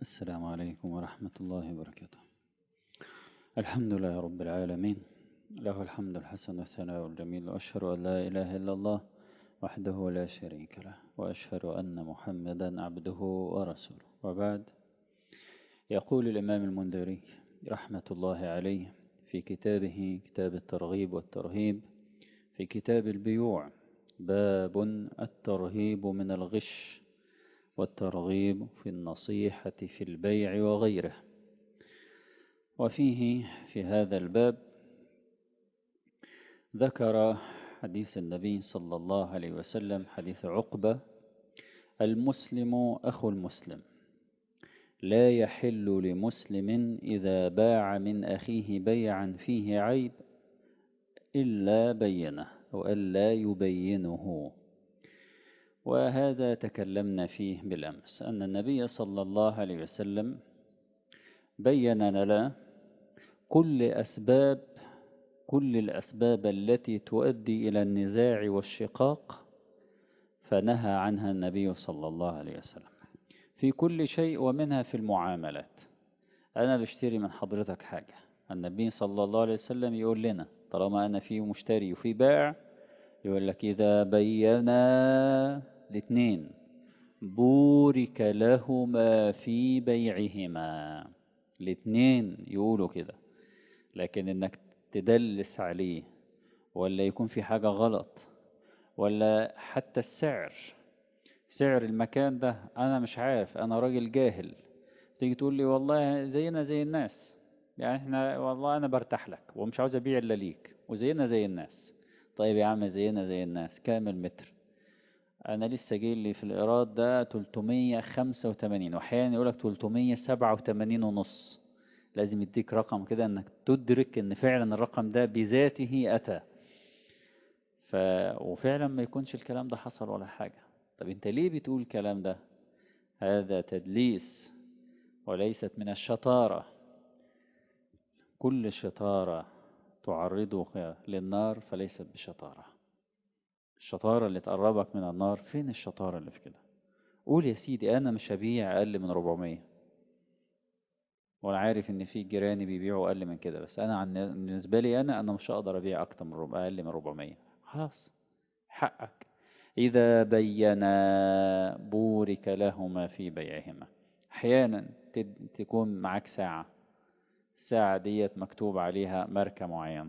السلام عليكم ورحمة الله وبركاته الحمد لله رب العالمين له الحمد الحسن والثناء الجميل وأشهد أن لا إله إلا الله وحده لا شريك له وأشهد أن محمدا عبده ورسوله وبعد يقول الإمام المنذري رحمة الله عليه في كتابه كتاب الترغيب والترهيب في كتاب البيوع باب الترهيب من الغش والترغيب في النصيحة في البيع وغيره وفيه في هذا الباب ذكر حديث النبي صلى الله عليه وسلم حديث عقبة المسلم أخو المسلم لا يحل لمسلم إذا باع من أخيه بيعا فيه عيب إلا بينه وألا يبينه وهذا تكلمنا فيه بالأمس أن النبي صلى الله عليه وسلم بين لنا كل أسباب كل الأسباب التي تؤدي إلى النزاع والشقاق فنهى عنها النبي صلى الله عليه وسلم في كل شيء ومنها في المعاملات أنا بشتري من حضرتك حاجة النبي صلى الله عليه وسلم يقول لنا طالما أنا في مشتري وفي بائع يقول لك إذا بينا الاثنين بورك لهما في بيعهما الاثنين يقولوا كده لكن انك تدلس عليه ولا يكون في حاجة غلط ولا حتى السعر سعر المكان ده انا مش عارف انا راجل جاهل تيجي تقول لي والله زينا زي الناس يعني احنا والله انا برتاح لك ومش عاوز ابيع الا ليك وزينا زي الناس طيب يا عم زينا زي الناس كام المتر انا لسه جاي لي في الايراد ده 385 واحيانا يقول لك 387 ونص لازم يديك رقم كده انك تدرك ان فعلا الرقم ده بذاته اتى ف... وفعلا ما يكونش الكلام ده حصل ولا حاجة طب انت ليه بتقول الكلام ده هذا تدليس وليست من الشطارة كل شطارة تعرضك للنار فليست بشطارة الشطارة اللي تقربك من النار فين الشطارة اللي في كده قول يا سيدي أنا مش هبيع أقل من 400 وأنا عارف إن في جيراني بيبيعوا أقل من كده بس أنا عن بالنسبة لي أنا أنا مش هقدر أبيع أكتر من ربع أقل من 400 خلاص حقك إذا بينا بورك لهما في بيعهما أحيانا تكون معاك ساعة الساعة ديت مكتوب عليها ماركة معينة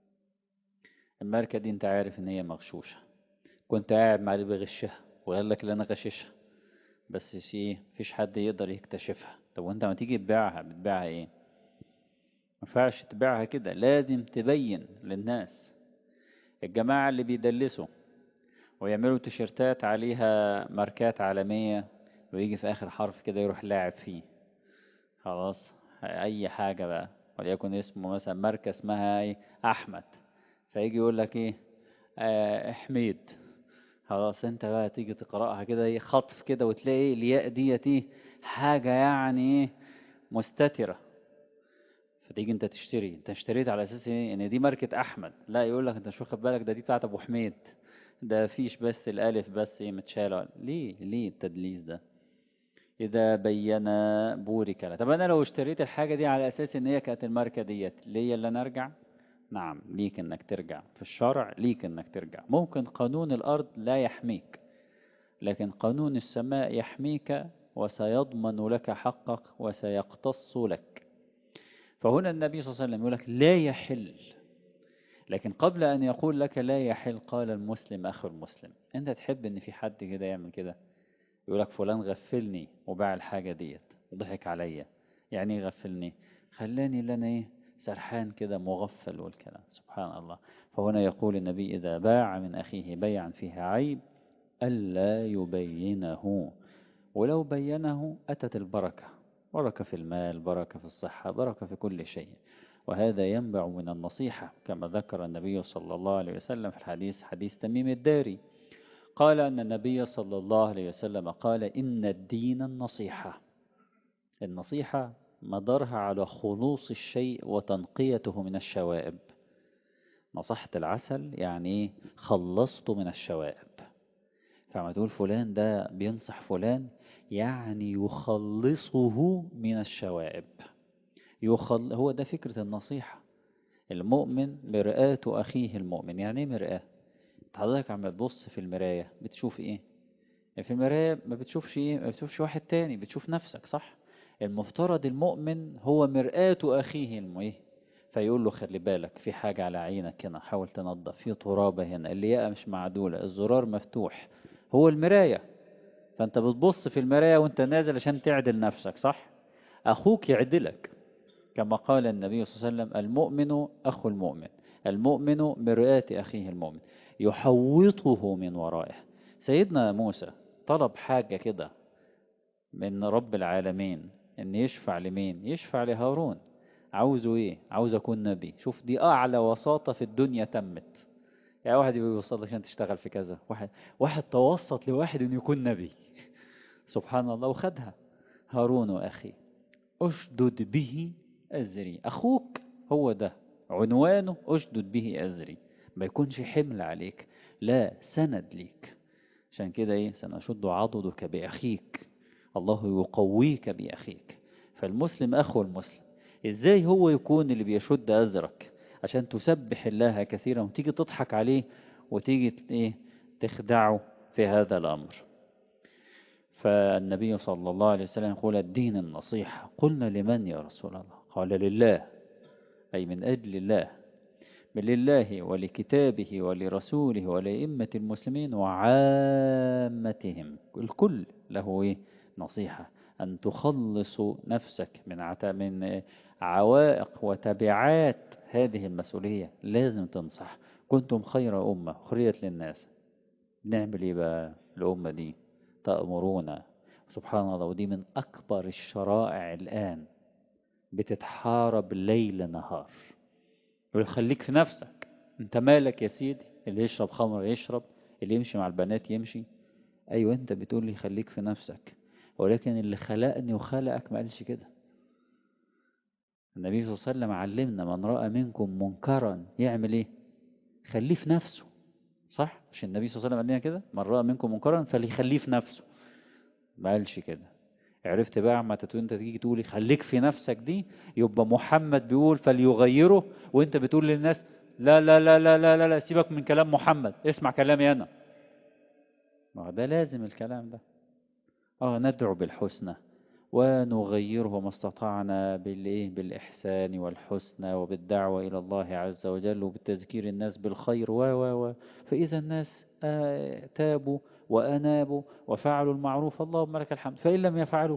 الماركة دي انت عارف ان هي مغشوشة كنت قاعد مع اللي بيغشها وقال لك اللي انا غششها بس شيء مفيش حد يقدر يكتشفها طب وانت ما تيجي تبيعها بتبيعها ايه ما ينفعش تبيعها كده لازم تبين للناس الجماعة اللي بيدلسوا ويعملوا تيشيرتات عليها ماركات عالمية ويجي في آخر حرف كده يروح لاعب فيه خلاص أي حاجة بقى وليكن اسمه مثلا ماركة اسمها ايه أحمد فيجي يقول لك ايه آه حميد خلاص انت بقى تيجي تقرأها كده ايه خطف كده وتلاقي الياء ديت ايه حاجة يعني ايه مستترة فتيجي انت تشتري انت اشتريت على اساس ايه ان دي ماركة احمد لا يقول لك انت مش واخد بالك ده دي بتاعت ابو حميد ده فيش بس الالف بس ايه متشالة ليه ليه التدليس ده إذا بينا بورك له طب أنا لو اشتريت الحاجة دي على أساس إن هي كانت الماركة ديت ليا اللي أنا أرجع نعم ليك إنك ترجع في الشرع ليك إنك ترجع ممكن قانون الأرض لا يحميك لكن قانون السماء يحميك وسيضمن لك حقك وسيقتص لك فهنا النبي صلى الله عليه وسلم يقول لك لا يحل لكن قبل أن يقول لك لا يحل قال المسلم أخو المسلم أنت تحب إن في حد كده يعمل كده يقول لك فلان غفلني وباع الحاجة ديت وضحك عليا يعني ايه غفلني خلاني اللي انا ايه سرحان كده مغفل والكلام سبحان الله فهنا يقول النبي إذا باع من أخيه بيعا فيه عيب ألا يبينه ولو بينه أتت البركة بركة في المال بركة في الصحة بركة في كل شيء وهذا ينبع من النصيحة كما ذكر النبي صلى الله عليه وسلم في الحديث حديث تميم الداري قال أن النبي صلى الله عليه وسلم قال إن الدين النصيحة النصيحة مدارها على خلوص الشيء وتنقيته من الشوائب نصحت العسل يعني خلصته من الشوائب فما تقول فلان ده بينصح فلان يعني يخلصه من الشوائب يخل... هو ده فكرة النصيحة المؤمن مرآة أخيه المؤمن يعني ايه مرآة حضرتك عم تبص في المراية بتشوف ايه في المراية ما بتشوفش ايه ما بتشوفش واحد تاني بتشوف نفسك صح المفترض المؤمن هو مرآة أخيه المؤمن فيقول له خلي بالك في حاجة على عينك هنا حاول تنظف في ترابة هنا اللياقة مش معدولة الزرار مفتوح هو المراية فانت بتبص في المراية وانت نازل عشان تعدل نفسك صح أخوك يعدلك كما قال النبي صلى الله عليه وسلم المؤمن أخو المؤمن المؤمن مرآة أخيه المؤمن يحوطه من ورائه سيدنا موسى طلب حاجة كده من رب العالمين ان يشفع لمين يشفع لهارون عاوزه ايه عاوز اكون نبي شوف دي اعلى وساطة في الدنيا تمت يعني واحد يوصل عشان تشتغل في كذا واحد واحد توسط لواحد انه يكون نبي سبحان الله وخدها هارون اخي اشدد به ازري اخوك هو ده عنوانه اشدد به ازري ما يكونش حمل عليك لا سند ليك عشان كده ايه سنشد عضدك باخيك الله يقويك باخيك فالمسلم اخو المسلم ازاي هو يكون اللي بيشد ازرك عشان تسبح الله كثيرا وتيجي تضحك عليه وتيجي ايه تخدعه في هذا الامر فالنبي صلى الله عليه وسلم يقول الدين النصيحة قلنا لمن يا رسول الله قال لله أي من أجل الله بل لله ولكتابه ولرسوله ولأئمة المسلمين وعامتهم الكل له إيه؟ نصيحة أن تخلص نفسك من عتا من عوائق وتبعات هذه المسؤولية لازم تنصح كنتم خير أمة خريت للناس نعمل إيه بقى الأمة دي تأمرون سبحان الله ودي من أكبر الشرائع الآن بتتحارب ليل نهار يقول خليك في نفسك انت مالك يا سيدي اللي يشرب خمر يشرب اللي يمشي مع البنات يمشي ايوه انت بتقول لي خليك في نفسك ولكن اللي خلقني وخلقك ما قالش كده النبي صلى الله عليه وسلم علمنا من رأى منكم منكرا يعمل ايه خليه في نفسه صح مش النبي صلى الله عليه وسلم قال لنا كده من رأى منكم منكرا فليخليه في نفسه ما قالش كده عرفت بقى عما انت تيجي تقولي خليك في نفسك دي يبقى محمد بيقول فليغيره وانت بتقول للناس لا لا لا لا لا لا, لا سيبك من كلام محمد اسمع كلامي انا ما ده لازم الكلام ده اه ندعو بالحسنى ونغيره ما استطعنا بالايه بالاحسان والحسنى وبالدعوه الى الله عز وجل وبالتذكير الناس بالخير و و و فاذا الناس آه تابوا وأنابوا وفعلوا المعروف اللهم لك الحمد فإن لم يفعلوا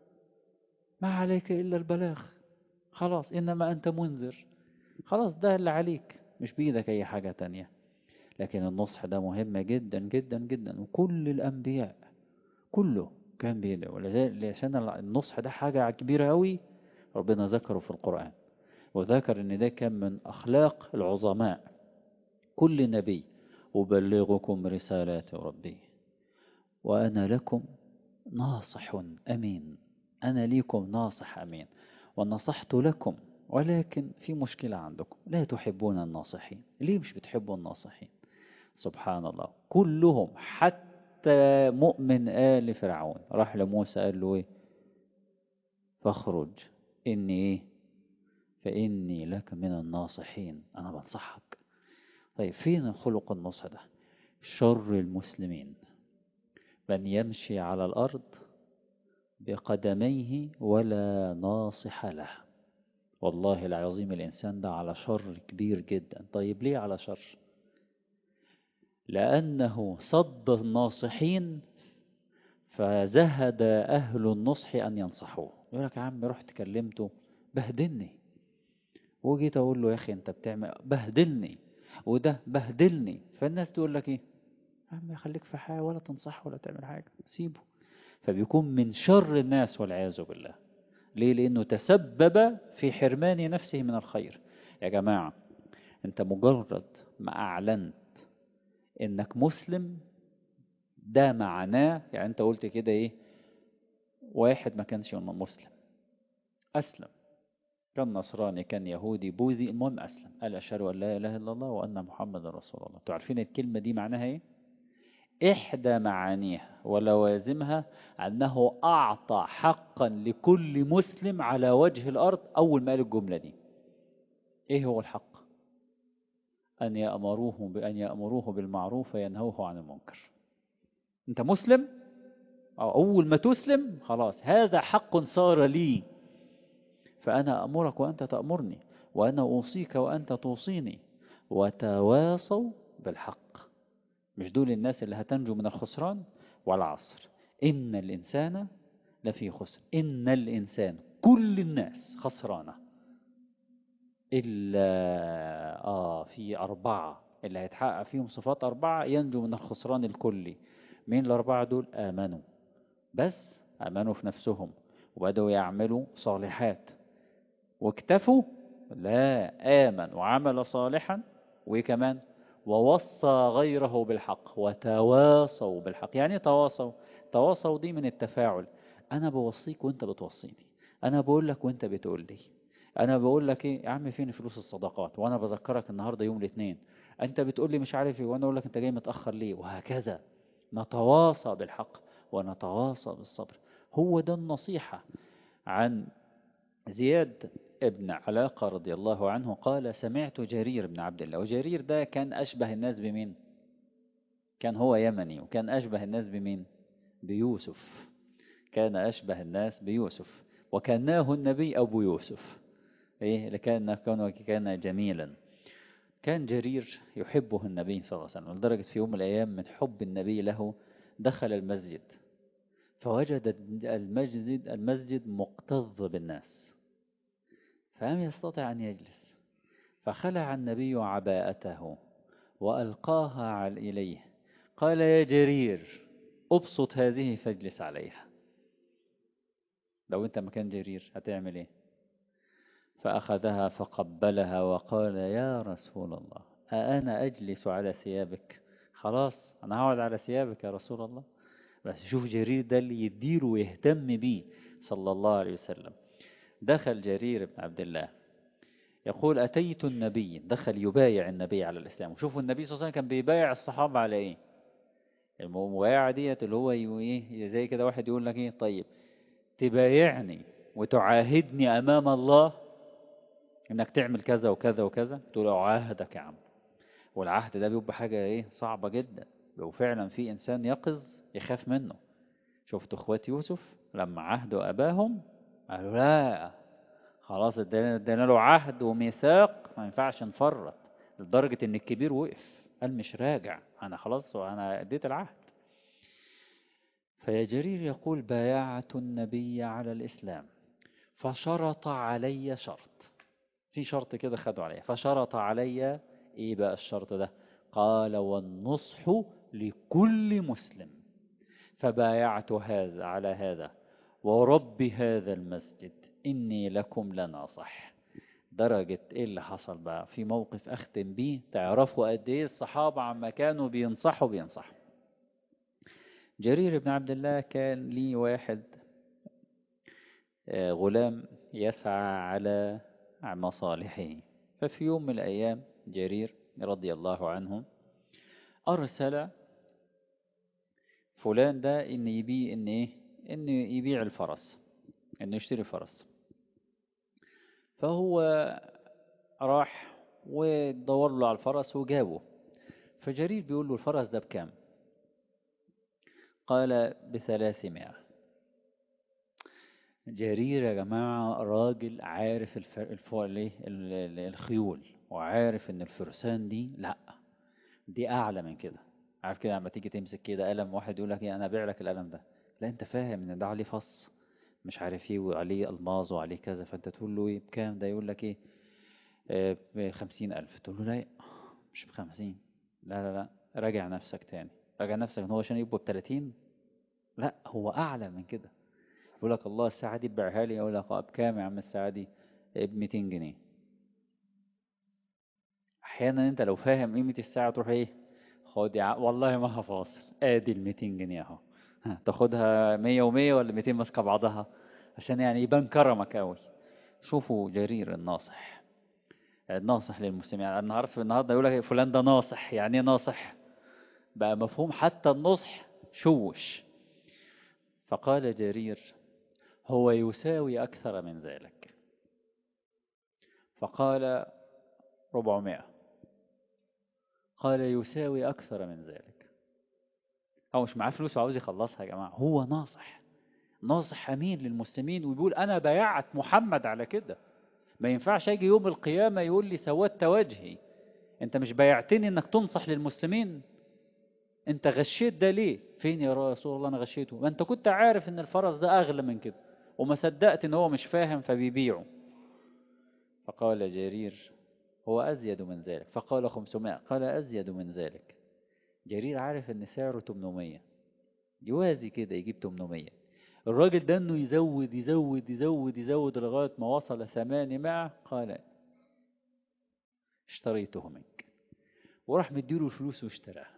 ما عليك إلا البلاغ خلاص إنما أنت منذر خلاص ده اللي عليك مش بإيدك أي حاجة تانية لكن النصح ده مهم جدا جدا جدا وكل الأنبياء كله كان بيده ولذلك عشان النصح ده حاجة كبيرة أوي ربنا ذكره في القرآن وذكر إن ده كان من أخلاق العظماء كل نبي أبلغكم رسالات ربي وأنا لكم ناصح أمين أنا ليكم ناصح أمين ونصحت لكم ولكن في مشكلة عندكم لا تحبون الناصحين ليه مش بتحبوا الناصحين سبحان الله كلهم حتى مؤمن آل فرعون راح لموسى قال له إيه فاخرج إني إيه فإني لك من الناصحين أنا بنصحك طيب فين خلق النصح ده شر المسلمين من يمشي على الأرض بقدميه ولا ناصح له والله العظيم الإنسان ده على شر كبير جدا طيب ليه على شر لأنه صد الناصحين فزهد أهل النصح أن ينصحوه يقول لك يا عم رحت كلمته بهدلني وجيت أقول له يا أخي أنت بتعمل بهدلني وده بهدلني فالناس تقول لك إيه يا عم خليك في حاجة ولا تنصح ولا تعمل حاجة سيبه فبيكون من شر الناس والعياذ بالله ليه لأنه تسبب في حرمان نفسه من الخير يا جماعة أنت مجرد ما أعلنت إنك مسلم ده معناه يعني أنت قلت كده إيه واحد ما كانش مسلم أسلم كان نصراني كان يهودي بوذي المهم أسلم قال أشهد أن لا إله إلا الله وأن محمد رسول الله أنتوا عارفين الكلمة دي معناها إيه إحدى معانيها ولوازمها أنه أعطى حقا لكل مسلم على وجه الأرض أول ما قال الجملة دي إيه هو الحق أن يأمروه بأن يأمروه بالمعروف وينهوه عن المنكر أنت مسلم أو أول ما تسلم خلاص هذا حق صار لي فأنا أمرك وأنت تأمرني وأنا أوصيك وأنت توصيني وتواصوا بالحق مش دول الناس اللي هتنجو من الخسران والعصر إن الإنسان لفي خسر إن الإنسان كل الناس خسرانة إلا آه في أربعة اللي هيتحقق فيهم صفات أربعة ينجو من الخسران الكلي مين الأربعة دول آمنوا بس آمنوا في نفسهم وبدأوا يعملوا صالحات واكتفوا لا آمن وعمل صالحا وكمان ووصى غيره بالحق وتواصوا بالحق يعني تواصوا تواصوا دي من التفاعل أنا بوصيك وأنت بتوصيني أنا بقول لك وأنت بتقول لي أنا بقول لك إيه يا عم فين فلوس الصدقات وأنا بذكرك النهاردة يوم الاثنين أنت بتقول لي مش عارف إيه وأنا أقول لك أنت جاي متأخر ليه وهكذا نتواصى بالحق ونتواصى بالصبر هو ده النصيحة عن زياد ابن علاقة رضي الله عنه قال سمعت جرير بن عبد الله وجرير ده كان أشبه الناس بمين كان هو يمني وكان أشبه الناس بمين بيوسف كان أشبه الناس بيوسف وكاناه النبي أبو يوسف إيه لكان كان كان جميلا كان جرير يحبه النبي صلى الله عليه وسلم لدرجة في يوم من الأيام من حب النبي له دخل المسجد فوجد المسجد المسجد مكتظ بالناس فلم يستطع أن يجلس فخلع النبي عباءته وألقاها إليه قال يا جرير أبسط هذه فاجلس عليها لو أنت مكان جرير هتعمل إيه فأخذها فقبلها وقال يا رسول الله أأنا أجلس على ثيابك خلاص أنا هقعد على ثيابك يا رسول الله بس شوف جرير ده اللي يديره ويهتم بيه صلى الله عليه وسلم دخل جرير بن عبد الله يقول أتيت النبي دخل يبايع النبي على الإسلام وشوفوا النبي صلى الله عليه وسلم كان بيبايع الصحابة على إيه المبايعة ديت اللي هو إيه زي كده واحد يقول لك إيه طيب تبايعني وتعاهدني أمام الله إنك تعمل كذا وكذا وكذا تقول أعاهدك يا عم والعهد ده بيبقى حاجة إيه صعبة جدا لو فعلا في إنسان يقظ يخاف منه شفت اخوات يوسف لما عهدوا أباهم قالوا لا خلاص ادينا له عهد وميثاق ما ينفعش نفرط لدرجة ان الكبير وقف قال مش راجع انا خلاص وانا اديت العهد فيا جرير يقول بايعت النبي على الإسلام فشرط علي شرط في شرط كده خدوا عليه فشرط علي ايه بقى الشرط ده قال والنصح لكل مسلم فبايعت هذا على هذا ورب هذا المسجد إني لكم لناصح درجة إيه اللي حصل بقى في موقف أختم بيه تعرفوا قد إيه الصحابة عما كانوا بينصحوا بينصحوا جرير بن عبد الله كان ليه واحد غلام يسعى على مصالحه ففي يوم من الأيام جرير رضي الله عنه أرسل فلان ده إن يبيع إن إيه إنه يبيع الفرس إنه يشتري فرس فهو راح ودور له على الفرس وجابه فجرير بيقول له الفرس ده بكام قال بثلاثمائة جرير يا جماعة راجل عارف الفر... الخيول وعارف ان الفرسان دي لا دي اعلى من كده عارف كده لما تيجي تمسك كده قلم واحد يقول لك ايه انا ابيع لك القلم ده لا انت فاهم ان ده عليه فص مش عارف ايه وعليه الماظ وعليه كذا فانت تقول له ايه بكام ده يقول لك ايه آه بخمسين الف تقول له لا مش بخمسين لا لا لا راجع نفسك تاني راجع نفسك ان هو عشان يبقى بتلاتين لا هو اعلى من كده يقول لك الله الساعة دي تبيعها لي يقول لك بكام يا عم الساعة دي ب 200 جنيه احيانا انت لو فاهم قيمة الساعة تروح ايه خد يا والله ما هفاصل ادي ال 200 جنيه اهو تاخدها 100 و100 ولا 200 ماسكه بعضها عشان يعني يبان كرمك قوي شوفوا جرير الناصح الناصح للمسلمين انا عارف النهارده يقول لك فلان ده ناصح يعني ايه ناصح بقى مفهوم حتى النصح شوش فقال جرير هو يساوي أكثر من ذلك فقال ربعمائة قال يساوي أكثر من ذلك هو مش معاه فلوس وعاوز يخلصها يا جماعة هو ناصح ناصح أمين للمسلمين ويقول أنا بايعت محمد على كده ما ينفعش أجي يوم القيامة يقول لي سودت وجهي أنت مش بايعتني أنك تنصح للمسلمين أنت غشيت ده ليه فين يا رسول الله أنا غشيته ما أنت كنت عارف أن الفرس ده أغلى من كده وما صدقت أن هو مش فاهم فبيبيعه فقال جرير هو أزيد من ذلك فقال 500 قال أزيد من ذلك جرير عارف أن سعره 800 يوازي كده يجيب 800 الراجل ده أنه يزود يزود يزود يزود لغاية ما وصل 800 قال اشتريته منك وراح مديله الفلوس واشتراها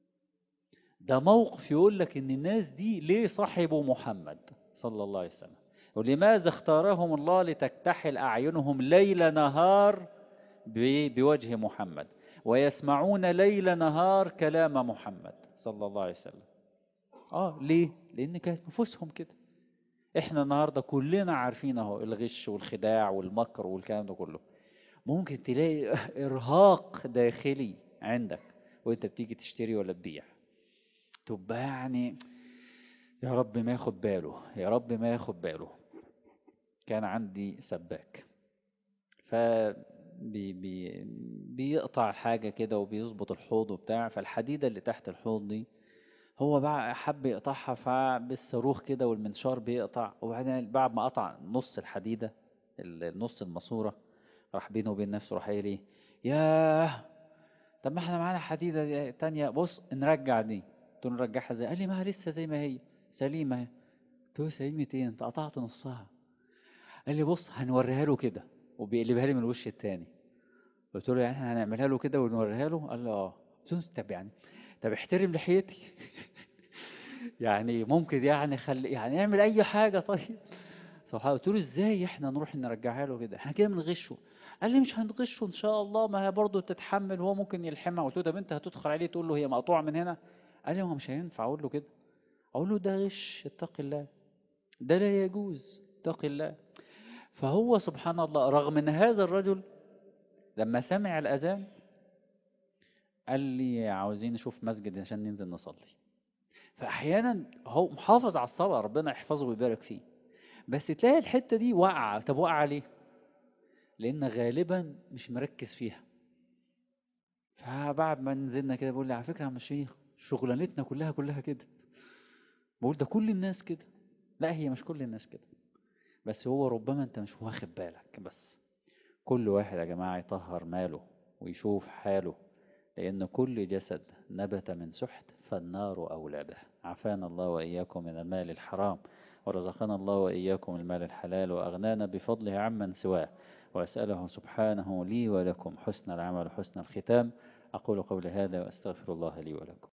ده موقف يقول لك ان الناس دي ليه صاحبوا محمد صلى الله عليه وسلم ولماذا اختارهم الله لتكتحل أعينهم ليل نهار بوجه محمد ويسمعون ليل نهار كلام محمد صلى الله عليه وسلم اه ليه لان كانت نفوسهم كده احنا النهارده كلنا عارفين اهو الغش والخداع والمكر والكلام ده كله ممكن تلاقي ارهاق داخلي عندك وانت بتيجي تشتري ولا تبيع تبقى يعني يا رب ما ياخد باله يا رب ما ياخد باله كان عندي سباك ف بي بي بيقطع حاجة كده وبيظبط الحوض وبتاع فالحديدة اللي تحت الحوض دي هو بقى حب يقطعها فبالصاروخ كده والمنشار بيقطع وبعدين بعد ما قطع نص الحديدة النص الماسورة راح بينه وبين نفسه راح قايل ايه ياه طب ما احنا معانا حديدة تانية بص نرجع دي قلت له نرجعها ازاي قال لي ما لسه زي ما هي سليمة اهي قلت له سليمة ايه انت قطعت نصها قال لي بص هنوريها له كده وبيقلبها لي من الوش التاني قلت له يعني احنا هنعملها له كده ونوريها له قال لي اه قلت له طب يعني طب احترم لحيتي يعني ممكن يعني خلي يعني اعمل اي حاجه طيب سبحان قلت له ازاي احنا نروح نرجعها له كده احنا كده بنغشه قال لي مش هنغشه ان شاء الله ما هي برضه تتحمل هو ممكن يلحمها قلت له طب انت هتدخل عليه تقول له هي مقطوعه من هنا قال لي هو مش هينفع اقول له كده اقول له ده غش اتق الله ده لا يجوز اتق الله فهو سبحان الله رغم ان هذا الرجل لما سمع الاذان قال لي عاوزين نشوف مسجد عشان ننزل نصلي فاحيانا هو محافظ على الصلاه ربنا يحفظه ويبارك فيه بس تلاقي الحته دي واقعه طب واقعه ليه لان غالبا مش مركز فيها فبعد ما نزلنا كده بيقول لي على فكره يا عم الشيخ شغلانتنا كلها كلها كده بقول ده كل الناس كده لا هي مش كل الناس كده بس هو ربما انت مش واخد بالك بس كل واحد يا جماعه يطهر ماله ويشوف حاله لأن كل جسد نبت من سحت فالنار أولى به عافانا الله وإياكم من المال الحرام ورزقنا الله وإياكم المال الحلال وأغنانا بفضله عمن سواه وأسأله سبحانه لي ولكم حسن العمل وحسن الختام أقول قولي هذا وأستغفر الله لي ولكم